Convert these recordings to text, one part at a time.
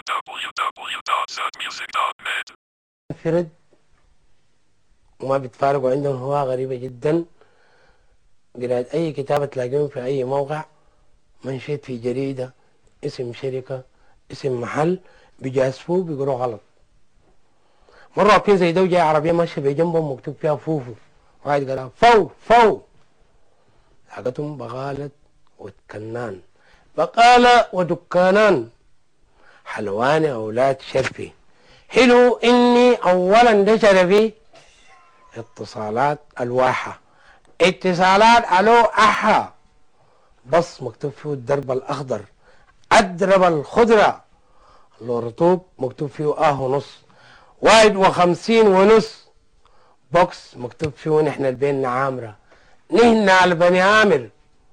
www.zmusic.net فرد وما بيتفارقوا عندهم هواية غريبة جدا قراءة أي كتابة تلاقيهم في أي موقع منشيت في جريدة اسم شركة اسم محل بيجاسفوه بيقولوا غلط مرة واقفين زي ده جاي عربية ماشية بجنبهم مكتوب فيها فوفو واحد قال فو فو حقتهم بغالة وتكنان بقالة ودكانان حلواني أولاد شرفي حلو إني أولا ده شرفي اتصالات الواحة اتصالات ألو أحا بص مكتوب فيه الدرب الأخضر أدرب الخضرة لو رطوب مكتوب فيه آه ونص واحد وخمسين ونص بوكس مكتوب فيه نحن البين عامرة نهنا على بني عامر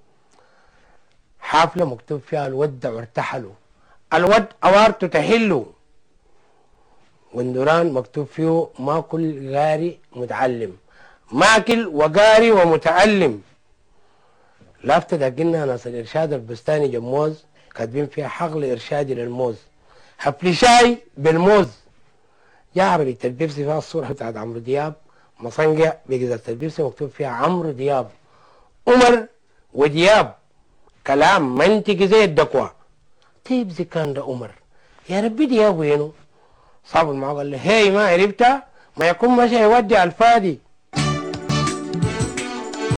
حافلة مكتوب فيها الودع وارتحلوا الود أوارت تحلوا وندران مكتوب فيه ما كل قاري متعلم ماكل وقاري ومتعلم لافتة دقلنا ناس الإرشاد البستاني جموز كاتبين فيها حقل إرشادي للموز حفل شاي بالموز يا عربي البيبسي فيها الصورة بتاعت عمرو دياب مصنقع بجزازة البيبسي مكتوب فيها عمرو دياب عمر ودياب كلام منطقي زي الدكوة طيب زي كان ده عمر يا ربي دياب وينه صاحب المعاه قال له هي ما عرفتها ما يكون ماشي يودي على الفادي